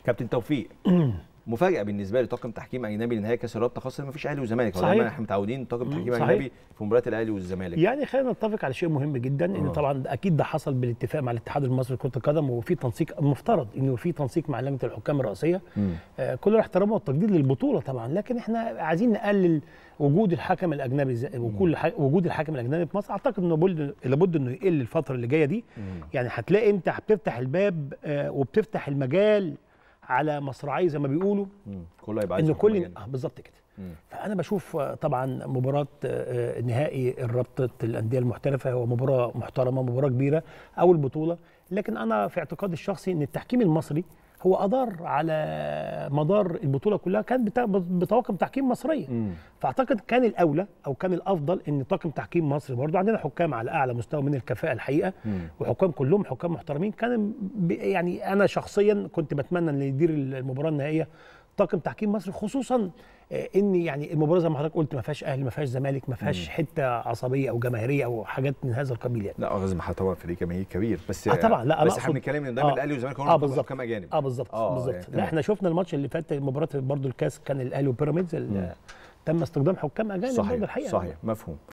كابتن توفيق مفاجاه بالنسبه لي طاقم تحكيم اجنبي لنهائي كاس الرابطه خاصه ما فيش اهلي وزمالك هو صحيح. دايما احنا متعودين طاقم تحكيم صحيح. اجنبي في مباريات الاهلي والزمالك يعني خلينا نتفق على شيء مهم جدا ان آه. طبعا اكيد ده حصل بالاتفاق مع الاتحاد المصري لكره القدم وفي تنسيق المفترض انه في تنسيق مع لجنه الحكام الرئاسيه مم. آه، كل الاحترام والتقدير للبطوله طبعا لكن احنا عايزين نقلل وجود الحكم الاجنبي زي- وكل الح- وجود الحكم الاجنبي في مصر اعتقد انه بل- لابد انه يقل الفتره اللي جايه دي يعني هتلاقي انت بتفتح الباب آه، وبتفتح المجال على مصراعيه زي ما بيقولوا مم. كله هيبقى عايز ان حكم كل أجانب. آه بالظبط كده مم. فانا بشوف آه، طبعا مباراه آه، آه، نهائي الرابطه الانديه المحترفه هو مباراه محترمه مباراه كبيره اول بطوله لكن انا في اعتقادي الشخصي ان التحكيم المصري هو ادار على مدار البطوله كلها كان بتا- بطواقم تحكيم مصريه مم. فاعتقد كان الاولى او كان الافضل ان طاقم تحكيم مصري برضه عندنا حكام على اعلى مستوى من الكفاءه الحقيقه مم. وحكام كلهم حكام محترمين كان ب- يعني انا شخصيا كنت بتمنى ان يدير المباراه النهائيه طاقم تحكيم مصري خصوصا آه، ان يعني المباراه زي ما حضرتك قلت ما فيهاش اهلي ما فيهاش زمالك ما فيهاش حته عصبيه او جماهيريه او حاجات من هذا القبيل يعني لا غازي محل طبعا فريق جماهير كبير بس اه طبعا لا بس أنا احنا أقصد- بنتكلم ان دايما آه. الاهلي والزمالك هم اه اللي بالظبط حكام اجانب اه بالظبط آه، بالظبط يعني لا تمام. احنا شفنا الماتش اللي فات مباراه برضو الكاس كان الاهلي وبيراميدز ال- تم استخدام حكام اجانب برضو صحيح الحقيقه صحيح مفهوم